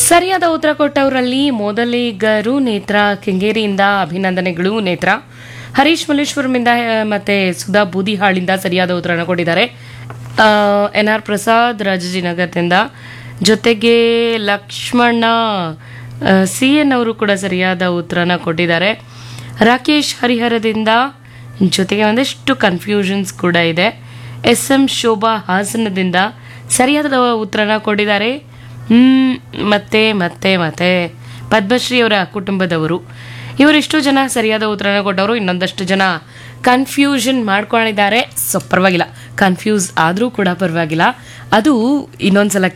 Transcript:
ಸರಿಯಾದ ಉತ್ತರ ಕೊಟ್ಟವರಲ್ಲಿ ಮೊದಲಿಗರು ನೇತ್ರ ಕೆಂಗೇರಿಯಿಂದ ಅಭಿನಂದನೆಗಳು ನೇತ್ರ ಹರೀಶ್ ಮಲ್ಲೇಶ್ವರಮಿಂದ ಆ, ಮತ್ತೆ ಸುಧಾ ಬೂದಿಹಾಳಿಂದ ಸರಿಯಾದ ಉತ್ತರನ ಕೊಟ್ಟಿದ್ದಾರೆ ಎನ್ ಆರ್ ಪ್ರಸಾದ್ ರಾಜಾಜಿನಗರದಿಂದ ಜೊತೆಗೆ ಲಕ್ಷ್ಮಣ ಸಿ ಎನ್ ಅವರು ಕೂಡ ಸರಿಯಾದ ಉತ್ತರನ ಕೊಟ್ಟಿದ್ದಾರೆ ರಾಕೇಶ್ ಹರಿಹರದಿಂದ ಜೊತೆಗೆ ಒಂದಷ್ಟು ಕನ್ಫ್ಯೂಷನ್ಸ್ ಕೂಡ ಇದೆ ಎಸ್ ಎಂ ಶೋಭಾ ಹಾಸನದಿಂದ ಸರಿಯಾದ ಉತ್ತರನ ಕೊಟ್ಟಿದ್ದಾರೆ ಹ್ಮ್ ಮತ್ತೆ ಮತ್ತೆ ಮತ್ತೆ ಪದ್ಮಶ್ರೀ ಅವರ ಕುಟುಂಬದವರು ಇವರಿಷ್ಟು ಜನ ಸರಿಯಾದ ಉತ್ತರನ ಕೊಟ್ಟವರು ಇನ್ನೊಂದಷ್ಟು ಜನ ಕನ್ಫ್ಯೂಷನ್ ಮಾಡ್ಕೊಂಡಿದ್ದಾರೆ ಸೊ ಪರವಾಗಿಲ್ಲ ಕನ್ಫ್ಯೂಸ್ ಆದರೂ ಕೂಡ ಪರವಾಗಿಲ್ಲ ಅದು ಇನ್ನೊಂದ್ಸಲ